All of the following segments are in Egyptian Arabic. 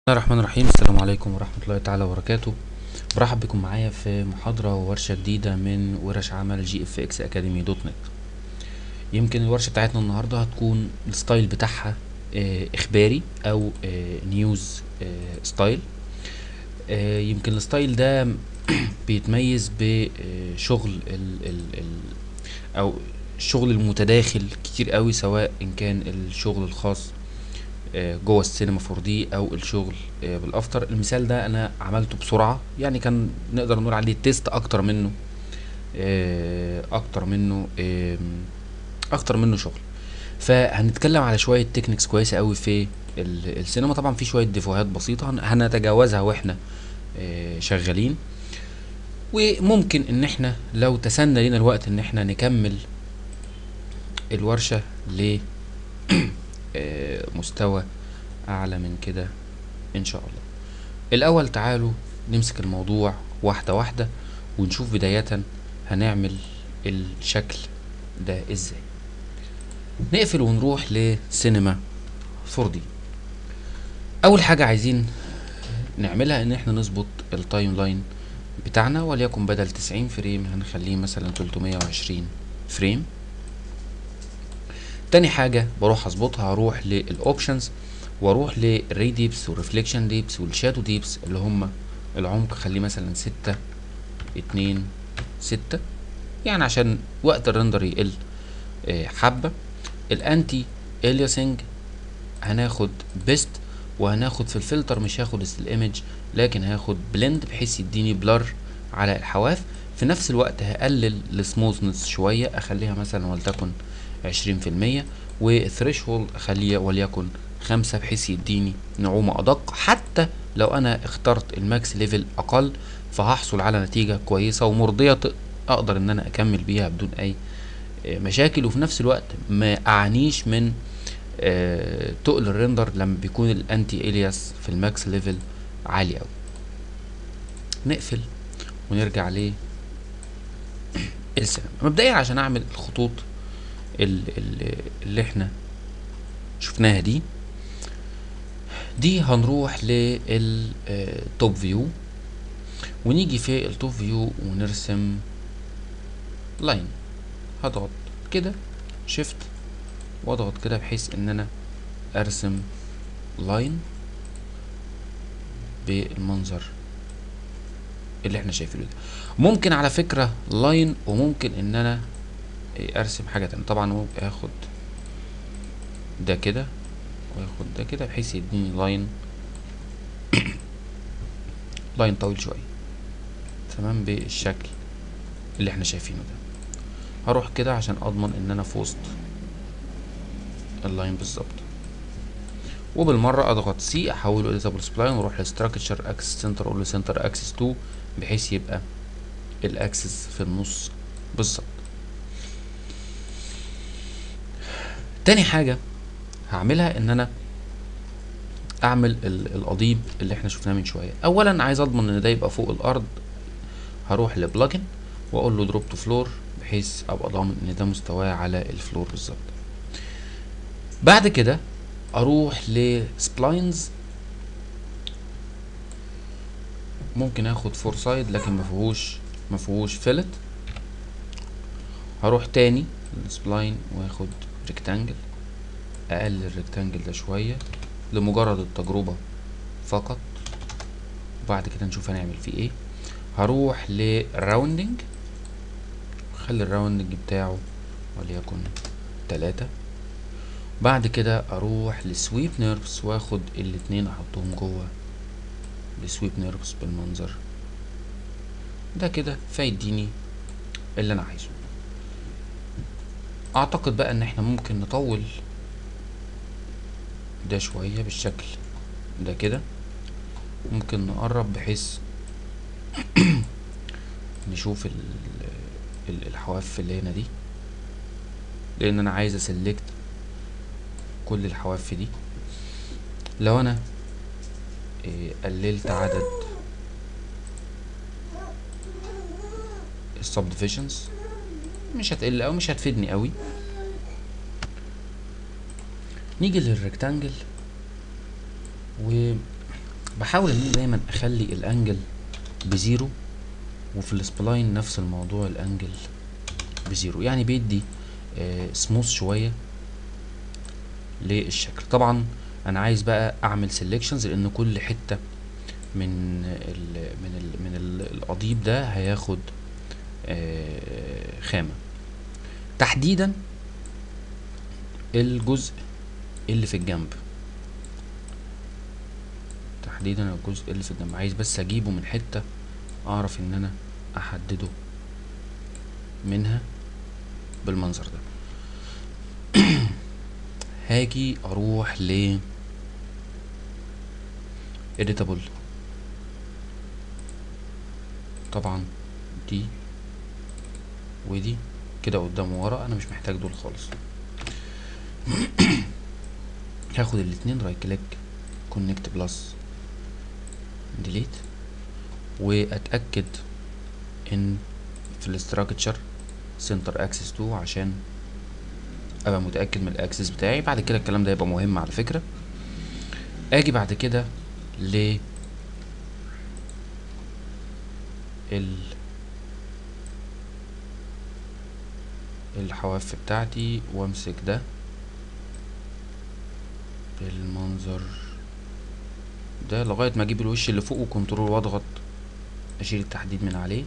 الله الرحمن الرحيم السلام عليكم ورحمة الله تعالى وبركاته برحب بكم معايا في محاضرة وورشة جديدة من ورش عمل جي اف اكس اكاديمي دوت نت يمكن الورشة بتاعتنا النهاردة هتكون الستايل بتاعها آه، اخباري او آه، نيوز آه، ستايل آه، يمكن الستايل ده بيتميز بشغل ال ال ال او الشغل المتداخل كتير قوي سواء ان كان الشغل الخاص آه، جوه السينما 4 دي او الشغل آه، بالافتر المثال ده انا عملته بسرعه يعني كان نقدر نقول عليه تيست اكتر منه آه، اكتر منه آم، اكتر منه شغل فهنتكلم على شويه تكنيكس كويسه قوي في ال- السينما طبعا في شويه ديفوهات بسيطه هن- هنتجاوزها واحنا آه، شغالين وممكن ان احنا لو تسنى لنا الوقت ان احنا نكمل الورشه ل آه، مستوى اعلى من كده ان شاء الله الاول تعالوا نمسك الموضوع واحده واحده ونشوف بدايه هنعمل الشكل ده ازاي نقفل ونروح لسينما 4 دي اول حاجه عايزين نعملها ان احنا نظبط التايم لاين بتاعنا وليكن بدل 90 فريم هنخليه مثلا 320 فريم تاني حاجة بروح اظبطها هروح للاوبشنز واروح للري ديبس والريفليكشن ديبس والشادو ديبس اللي هم العمق خليه مثلا ستة اتنين ستة يعني عشان وقت الرندر يقل آه، حبة الانتي الياسنج هناخد بيست وهناخد في الفلتر مش هاخد الايمج لكن هاخد بلند بحيث يديني بلر على الحواف في نفس الوقت هقلل السموثنس شوية اخليها مثلا ولتكن عشرين في المية والثريشولد اخليه وليكن خمسة بحيث يديني نعومة ادق حتى لو انا اخترت الماكس ليفل اقل فهحصل على نتيجة كويسة ومرضية ت- اقدر ان انا اكمل بيها بدون اي آه، مشاكل وفي نفس الوقت ما اعانيش من آه، تقل الريندر لما بيكون الانتي الياس في الماكس ليفل عالي قوي نقفل ونرجع ل السينما مبدئيا عشان اعمل الخطوط ال- ال- اللي احنا شفناها دي دي هنروح للتوب فيو ونيجي في التوب فيو ونرسم لاين هضغط كده شيفت واضغط كده بحيث ان انا ارسم لاين بالمنظر اللي احنا شايفينه ده ممكن على فكرة لاين وممكن ان انا إيه، ارسم حاجة تانية طبعا ممكن اخد ده كده واخد ده كده بحيث يديني لاين لاين طويل شوية تمام بالشكل اللي احنا شايفينه ده هروح كده عشان اضمن ان انا في وسط اللاين بالظبط وبالمرة اضغط سي احوله الى دبل سبلاين واروح لستراكشر اكسس سنتر اقول له سنتر اكسس 2 بحيث يبقى الاكسس في النص بالظبط تاني حاجة هعملها ان انا اعمل ال- القضيب اللي احنا شفناه من شوية اولا عايز اضمن ان ده يبقى فوق الارض هروح لبلجن واقول له دروب تو فلور بحيث ابقى ضامن ان ده مستواه على الفلور بالظبط بعد كده اروح لسبلاينز ممكن اخد فور سايد لكن ما فيهوش ما فيهوش فيلت هروح تاني للسبلاين واخد ريكتانجل اقلل الريكتانجل ده شويه لمجرد التجربه فقط وبعد كده نشوف هنعمل فيه ايه هروح لراوندنج خلي الراوندنج بتاعه وليكن تلاتة بعد كده اروح لسويب نيرفز واخد الاتنين احطهم جوه السويب نيرفز بالمنظر ده كده فيديني اللي انا عايزه اعتقد بقى ان احنا ممكن نطول ده شوية بالشكل ده كده ممكن نقرب بحيث نشوف ال ال- الحواف اللي هنا دي لان انا عايز اسلكت كل الحواف دي لو انا إيه، قللت عدد السبديفيجنز مش هتقل او مش هتفيدني قوي نيجي للريكتانجل بحاول ان انا دايما اخلي الانجل بزيرو وفي السبلاين نفس الموضوع الانجل بزيرو يعني بيدي آه سموث شويه للشكل طبعا انا عايز بقى اعمل سيلكشنز لان كل حته من ال من ال من ال القضيب ده هياخد آه خامه تحديدا الجزء اللي في الجنب تحديدا الجزء اللي في الجنب عايز بس اجيبه من حته اعرف ان انا احدده منها بالمنظر ده هاجي اروح ل editable طبعا دي ودي كده قدام ورا انا مش محتاج دول خالص هاخد الاتنين رايت كليك كونكت بلس ديليت واتاكد ان في الاستراكشر سنتر اكسس 2 عشان ابقى متاكد من الاكسس بتاعي بعد كده الكلام ده يبقى مهم على فكره اجي بعد كده ل ال الحواف بتاعتي وامسك ده بالمنظر ده لغايه ما اجيب الوش اللي فوق وكنترول واضغط اشيل التحديد من عليه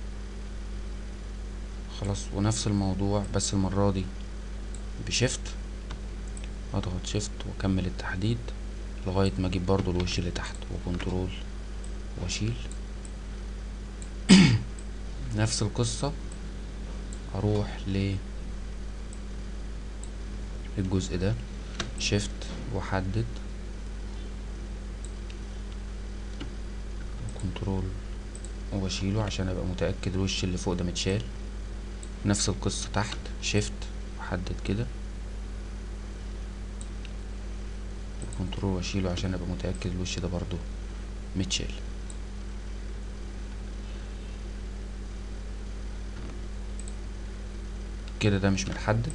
خلاص ونفس الموضوع بس المره دي بشيفت اضغط شيفت واكمل التحديد لغايه ما اجيب برضو الوش اللي تحت وكنترول واشيل نفس القصه اروح ل الجزء ده شيفت واحدد كنترول واشيله عشان ابقى متاكد الوش اللي فوق ده متشال نفس القصه تحت شيفت واحدد كده كنترول واشيله عشان ابقى متاكد الوش ده برضو متشال كده ده مش متحدد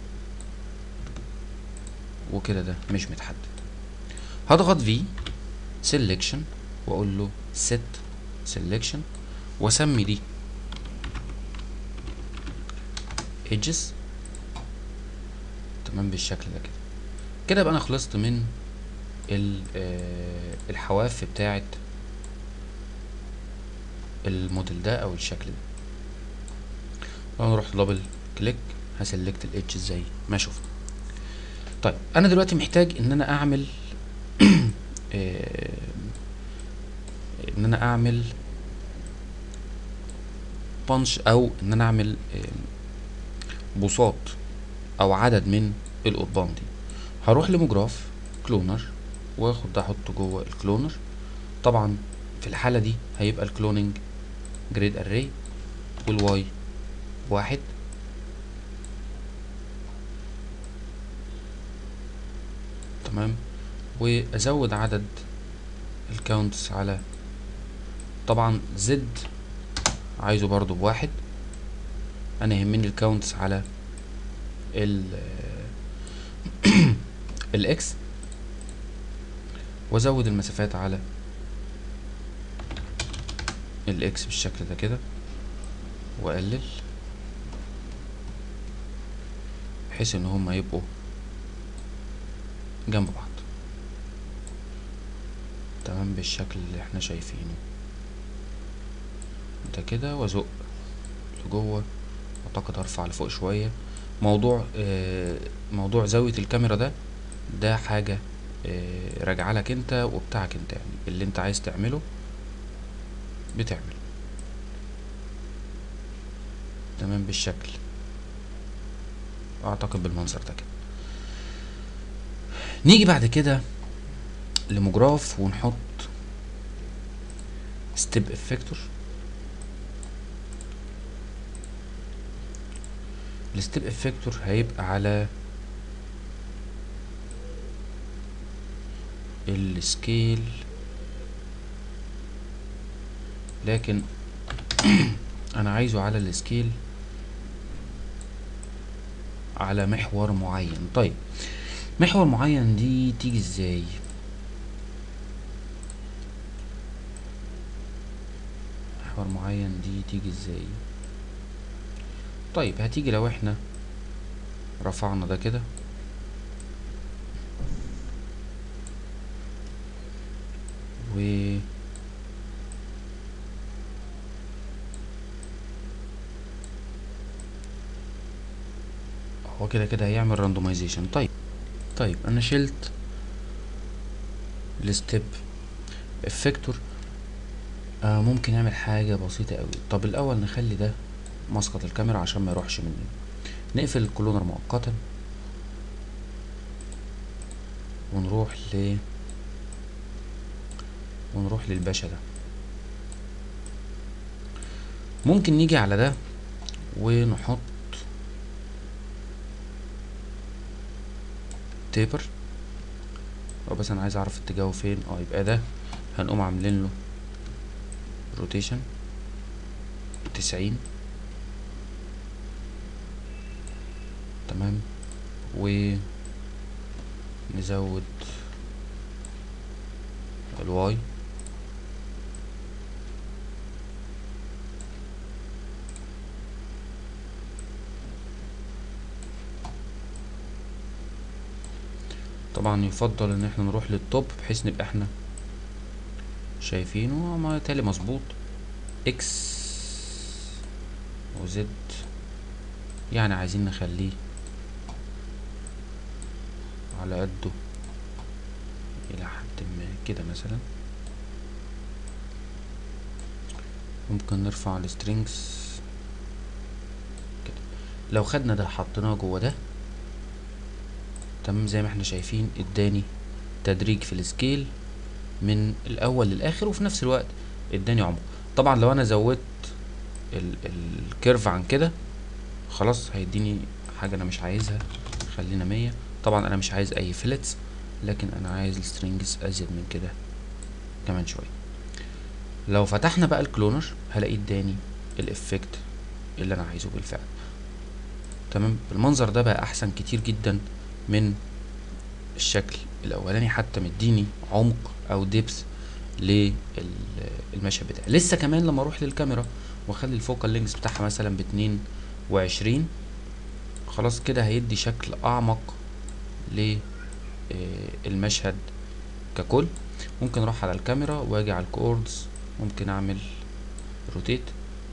وكده ده مش متحدد هضغط في selection واقول له set selection واسمي دي edges تمام بالشكل ده كده كده يبقى انا خلصت من الحواف بتاعه الموديل ده او الشكل ده لو انا رحت دبل كليك هسلكت الاتش زي ما شفنا طيب انا دلوقتي محتاج ان انا اعمل ان انا اعمل بانش او ان انا اعمل بوصات او عدد من القضبان دي هروح لمجراف كلونر واخد ده احطه جوه الكلونر طبعا في الحالة دي هيبقى الكلوننج جريد اري والواي واحد تمام وازود عدد الكاونتس على طبعا زد عايزه برضو بواحد انا يهمني الكاونتس على ال الاكس وازود المسافات على الاكس بالشكل ده كده واقلل بحيث ان هما يبقوا جنب بعض تمام بالشكل اللي احنا شايفينه ده كده وازق لجوه اعتقد ارفع لفوق شويه موضوع آه موضوع زاويه الكاميرا ده ده حاجه آه راجعه لك انت وبتاعك انت يعني اللي انت عايز تعمله بتعمل تمام بالشكل اعتقد بالمنظر ده كده نيجي بعد كده لمجراف ونحط ستيب افكتور الستيب افكتور هيبقى على السكيل لكن انا عايزه على السكيل على محور معين طيب محور معين دي تيجي ازاي محور معين دي تيجي ازاي طيب هتيجي لو احنا رفعنا ده كده و هو كده كده هيعمل راندومايزيشن طيب طيب انا شلت الستيب افكتور آه ممكن نعمل حاجة بسيطة قوي طب الاول نخلي ده مسقط الكاميرا عشان ما يروحش مننا نقفل الكلونر مؤقتا ونروح ل ونروح للباشا ده ممكن نيجي على ده ونحط تيبر او بس انا عايز اعرف اتجاهه فين اه يبقى ده هنقوم عاملين له روتيشن تسعين تمام و نزود الواي طبعا يفضل ان احنا نروح للتوب بحيث نبقى احنا شايفينه ما تالي مظبوط اكس وزد يعني عايزين نخليه على قده الى حد ما كده مثلا ممكن نرفع السترينجز كده لو خدنا ده حطيناه جوه ده تمام زي ما احنا شايفين اداني تدريج في السكيل من الاول للاخر وفي نفس الوقت اداني عمق طبعا لو انا زودت ال الكيرف عن كده خلاص هيديني حاجه انا مش عايزها خلينا مية طبعا انا مش عايز اي فلتس لكن انا عايز السترينجز ازيد من كده كمان شويه لو فتحنا بقى الكلونر هلاقيه اداني الافكت اللي انا عايزه بالفعل تمام المنظر ده بقى احسن كتير جدا من الشكل الاولاني حتى مديني عمق او ديبس للمشهد بتاعي لسه كمان لما اروح للكاميرا واخلي الفوكال لينكس بتاعها مثلا باتنين وعشرين خلاص كده هيدي شكل اعمق للمشهد ككل ممكن اروح على الكاميرا واجي على الكوردز ممكن اعمل روتيت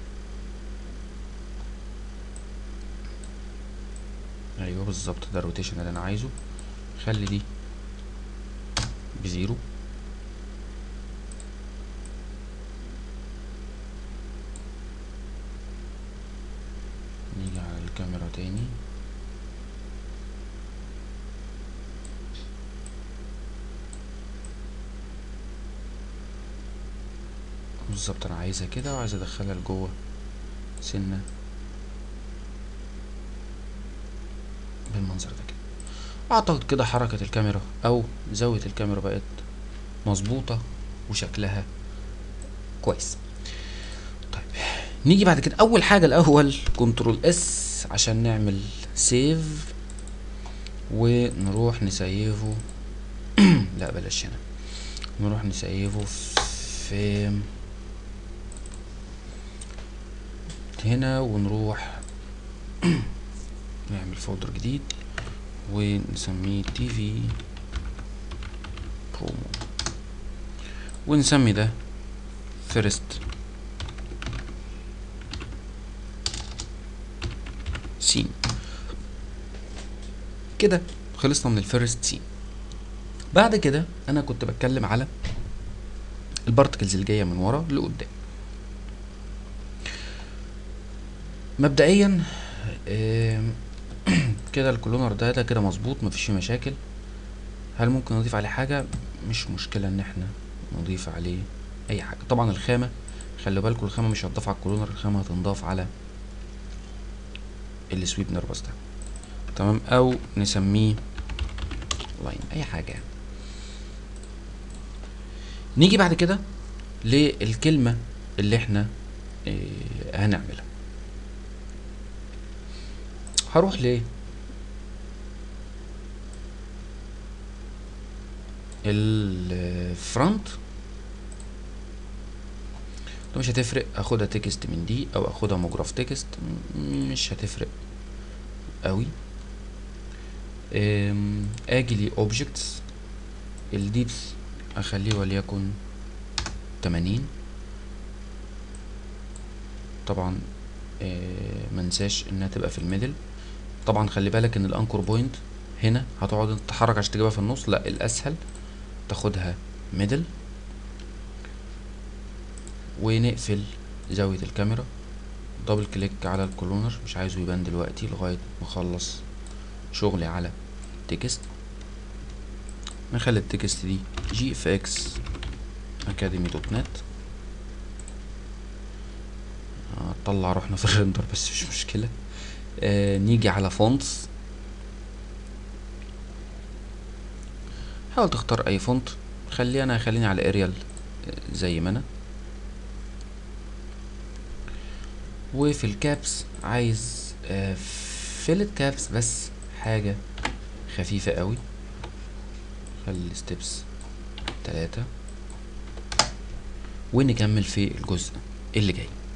ايوه بالظبط ده الروتيشن اللي انا عايزه خلي دي بزيرو نيجي على الكاميرا تاني بالظبط انا عايزها كده وعايز ادخلها لجوه سنه بالمنظر ده كده اعتقد كده حركة الكاميرا او زاوية الكاميرا بقت مظبوطة وشكلها كويس طيب نيجي بعد كده اول حاجة الاول كنترول اس عشان نعمل سيف ونروح نسيفه لا بلاش هنا نروح نسيفه في هنا ونروح نعمل فولدر جديد ونسميه تي في برومو ونسمي ده فيرست سين كده خلصنا من الفيرست سين بعد كده انا كنت بتكلم على البارتكلز اللي جايه من ورا لقدام مبدئيا كده الكلونر ده ده كده مظبوط مفيش فيه مشاكل هل ممكن نضيف عليه حاجه مش مشكله ان احنا نضيف عليه اي حاجه طبعا الخامه خلي بالكم الخامه مش هتضاف على الكلونر الخامه هتنضاف على السويب نربس ده تمام او نسميه لاين اي حاجه يعني نيجي بعد كده للكلمه اللي احنا اه هنعملها هروح ل الفرونت ده مش هتفرق اخدها تكست من دي او اخدها مجراف تكست م- مش هتفرق قوي أم، اجي لي اوبجكتس الديبس اخليه وليكن تمانين طبعا آه، منساش انها تبقى في الميدل طبعا خلي بالك ان الانكور بوينت هنا هتقعد تتحرك عشان تجيبها في النص لا الاسهل تاخدها ميدل ونقفل زاوية الكاميرا دبل كليك على الكولونر مش عايزه يبان دلوقتي لغاية ما اخلص شغلي على تكست نخلي التكست دي جي اف اكس اكاديمي دوت نت طلع روحنا في الريندر بس مش مشكلة آه نيجي على فونتس حاول تختار اي فونت خلي انا خليني على اريال زي ما انا وفي الكابس عايز آه فيلت كابس بس حاجة خفيفة قوي خلي الستبس تلاتة ونكمل في الجزء اللي جاي